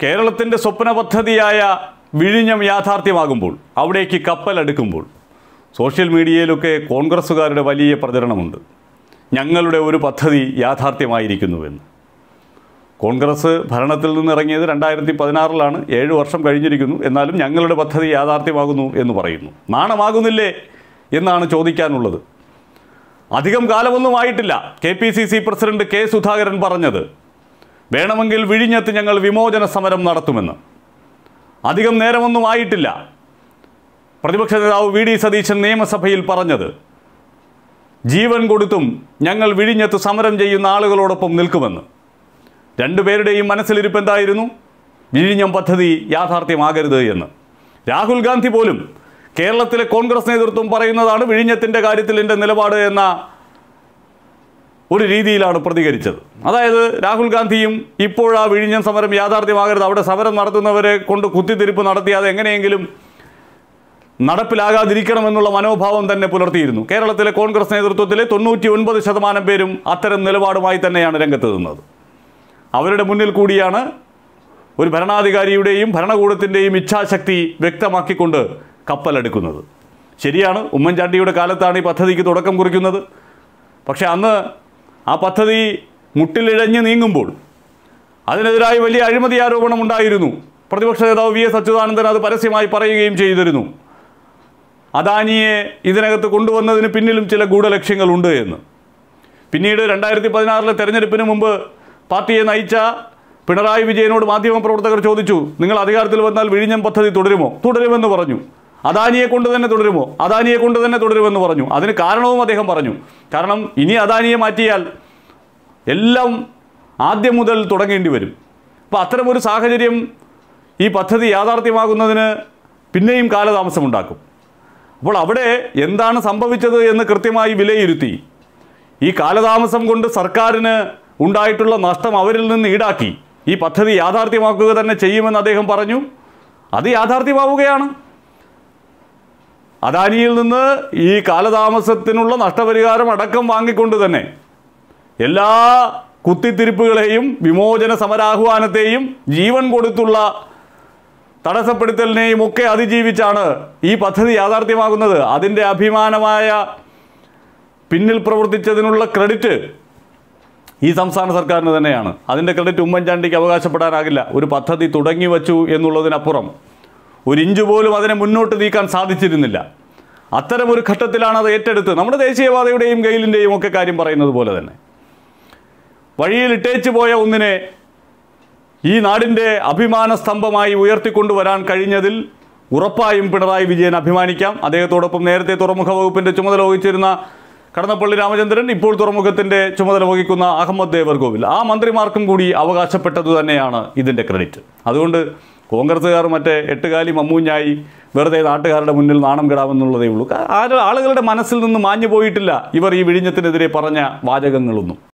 കേരളത്തിൻ്റെ സ്വപ്ന പദ്ധതിയായ വിഴിഞ്ഞം യാഥാർത്ഥ്യമാകുമ്പോൾ അവിടേക്ക് കപ്പലെടുക്കുമ്പോൾ സോഷ്യൽ മീഡിയയിലൊക്കെ കോൺഗ്രസ്സുകാരുടെ വലിയ പ്രചരണമുണ്ട് ഞങ്ങളുടെ ഒരു പദ്ധതി യാഥാർത്ഥ്യമായിരിക്കുന്നുവെന്ന് കോൺഗ്രസ് ഭരണത്തിൽ നിന്നിറങ്ങിയത് രണ്ടായിരത്തി പതിനാറിലാണ് ഏഴ് വർഷം കഴിഞ്ഞിരിക്കുന്നു എന്നാലും ഞങ്ങളുടെ പദ്ധതി യാഥാർത്ഥ്യമാകുന്നു എന്ന് പറയുന്നു നാണമാകുന്നില്ലേ എന്നാണ് ചോദിക്കാനുള്ളത് അധികം കാലമൊന്നും ആയിട്ടില്ല K P C C president K Sudhakaran പറഞ്ഞത് വേണമെങ്കിൽ വിഴിഞ്ഞത്ത് ഞങ്ങൾ വിമോചന സമരം നടത്തുമെന്ന് അധികം നേരമൊന്നും ആയിട്ടില്ല പ്രതിപക്ഷ നേതാവ് വി ഡി സതീശൻ നിയമസഭയിൽ പറഞ്ഞത് ജീവൻ കൊടുത്തും ഞങ്ങൾ വിഴിഞ്ഞത്ത് സമരം ചെയ്യുന്ന ആളുകളോടൊപ്പം നിൽക്കുമെന്ന് രണ്ടുപേരുടെയും മനസ്സിലിരിപ്പ് എന്തായിരുന്നു വിഴിഞ്ഞം പദ്ധതി യാഥാർത്ഥ്യമാകരുത് എന്ന് രാഹുൽ ഗാന്ധി പോലും കേരളത്തിലെ കോൺഗ്രസ് നേതൃത്വം പറയുന്നതാണ് വിഴിഞ്ഞത്തിൻ്റെ കാര്യത്തിൽ എൻ്റെ നിലപാട് എന്ന ഒരു രീതിയിലാണ് പ്രതികരിച്ചത് അതായത് രാഹുൽ ഗാന്ധിയും ഇപ്പോഴാ വിഴിഞ്ഞം സമരം യാഥാർത്ഥ്യമാകരുത് അവിടെ സമരം നടത്തുന്നവരെ കൊണ്ട് കുത്തിത്തിരിപ്പ് നടത്തി അത് എങ്ങനെയെങ്കിലും നടപ്പിലാകാതിരിക്കണമെന്നുള്ള മനോഭാവം തന്നെ പുലർത്തിയിരുന്നു കേരളത്തിലെ കോൺഗ്രസ് നേതൃത്വത്തിലെ തൊണ്ണൂറ്റി ഒൻപത് ശതമാനം പേരും അത്തരം നിലപാടുമായി തന്നെയാണ് രംഗത്ത് നിന്നത് അവരുടെ മുന്നിൽ കൂടിയാണ് ഒരു ഭരണാധികാരിയുടെയും ഭരണകൂടത്തിൻ്റെയും ഇച്ഛാശക്തി വ്യക്തമാക്കിക്കൊണ്ട് കപ്പലെടുക്കുന്നത് ശരിയാണ് ഉമ്മൻചാണ്ടിയുടെ കാലത്താണ് ഈ പദ്ധതിക്ക് തുടക്കം കുറിക്കുന്നത് പക്ഷേ അന്ന് ആ പദ്ധതി മുട്ടിലിഴഞ്ഞ് നീങ്ങുമ്പോൾ അതിനെതിരായി വലിയ അഴിമതി ആരോപണം ഉണ്ടായിരുന്നു പ്രതിപക്ഷ നേതാവ് വി എസ് അച്യുതാനന്ദൻ അത് പരസ്യമായി പറയുകയും ചെയ്തിരുന്നു അദാനിയെ ഇതിനകത്ത് കൊണ്ടുവന്നതിന് പിന്നിലും ചില ഗൂഢലക്ഷ്യങ്ങളുണ്ട് എന്ന് പിന്നീട് രണ്ടായിരത്തി പതിനാറിലെ തെരഞ്ഞെടുപ്പിന് മുമ്പ് പാർട്ടിയെ നയിച്ച പിണറായി വിജയനോട് മാധ്യമപ്രവർത്തകർ ചോദിച്ചു നിങ്ങൾ അധികാരത്തിൽ വന്നാൽ വിഴിഞ്ഞം പദ്ധതി തുടരുമോ തുടരുമെന്ന് പറഞ്ഞു അദാനിയെ കൊണ്ട് തന്നെ തുടരുമോ അദാനിയെ കൊണ്ട് തന്നെ തുടരുമെന്ന് പറഞ്ഞു അതിന് കാരണവും അദ്ദേഹം പറഞ്ഞു കാരണം ഇനി അദാനിയെ മാറ്റിയാൽ എല്ലാം ആദ്യം മുതൽ തുടങ്ങേണ്ടി വരും അപ്പോൾ അത്തരമൊരു സാഹചര്യം ഈ പദ്ധതി യാഥാർത്ഥ്യമാകുന്നതിന് പിന്നെയും കാലതാമസമുണ്ടാക്കും അപ്പോൾ അവിടെ എന്താണ് സംഭവിച്ചത് എന്ന് കൃത്യമായി വിലയിരുത്തി ഈ കാലതാമസം കൊണ്ട് സർക്കാരിന് ഉണ്ടായിട്ടുള്ള നഷ്ടം അവരിൽ നിന്ന് ഈടാക്കി ഈ പദ്ധതി യാഥാർത്ഥ്യമാക്കുക തന്നെ ചെയ്യുമെന്ന് അദ്ദേഹം പറഞ്ഞു അത് യാഥാർത്ഥ്യമാവുകയാണ് അദാനിയിൽ നിന്ന് ഈ കാലതാമസത്തിനുള്ള നഷ്ടപരിഹാരം അടക്കം വാങ്ങിക്കൊണ്ട് തന്നെ എല്ലാ കുത്തിത്തിരിപ്പുകളെയും വിമോചന സമരാഹ്വാനത്തെയും ജീവൻ കൊടുത്തുള്ള തടസ്സപ്പെടുത്തലിനെയും ഒക്കെ അതിജീവിച്ചാണ് ഈ പദ്ധതി യാഥാർത്ഥ്യമാകുന്നത് അതിൻ്റെ അഭിമാനമായ പിന്നിൽ പ്രവർത്തിച്ചതിനുള്ള ക്രെഡിറ്റ് ഈ സംസ്ഥാന സർക്കാരിന് തന്നെയാണ് അതിൻ്റെ ക്രെഡിറ്റ് ഉമ്മൻചാണ്ടിക്ക് അവകാശപ്പെടാനാകില്ല ഒരു പദ്ധതി തുടങ്ങി വച്ചു എന്നുള്ളതിനപ്പുറം ഒരു ഇഞ്ച് പോലും അതിനെ മുന്നോട്ട് നീക്കാൻ സാധിച്ചിരുന്നില്ല അത്തരം ഒരു ഘട്ടത്തിലാണ് അത് ഏറ്റെടുത്ത് നമ്മുടെ ദേശീയപാതയുടെയും ഗെയിലിൻ്റെയും ഒക്കെ കാര്യം പറയുന്നത് പോലെ തന്നെ വഴിയിൽ ഇട്ടേച്ചു പോയ ഒന്നിനെ ഈ നാടിൻ്റെ അഭിമാന സ്തംഭമായി ഉയർത്തിക്കൊണ്ടുവരാൻ കഴിഞ്ഞതിൽ ഉറപ്പായും പിണറായി വിജയൻ അഭിമാനിക്കാം അദ്ദേഹത്തോടൊപ്പം നേരത്തെ തുറമുഖ വകുപ്പിൻ്റെ ചുമതല വഹിച്ചിരുന്ന കടന്നപ്പള്ളി രാമചന്ദ്രൻ ഇപ്പോൾ തുറമുഖത്തിൻ്റെ ചുമതല വഹിക്കുന്ന അഹമ്മദ് ദേവർകോവിൽ ആ മന്ത്രിമാർക്കും കൂടി അവകാശപ്പെട്ടത് തന്നെയാണ് ഇതിൻ്റെ ക്രെഡിറ്റ് അതുകൊണ്ട് കോൺഗ്രസ്സുകാർ മറ്റേ എട്ടുകാലി മമ്മൂഞ്ഞായി വെറുതെ നാട്ടുകാരുടെ മുന്നിൽ നാണം കെടാമെന്നുള്ളതേ ഉള്ളൂ ആ- ആളുകളുടെ മനസ്സിൽ നിന്ന് മാഞ്ഞു പോയിട്ടില്ല ഇവർ ഈ വിഴിഞ്ഞത്തിനെതിരെ പറഞ്ഞ വാചകങ്ങളൊന്നും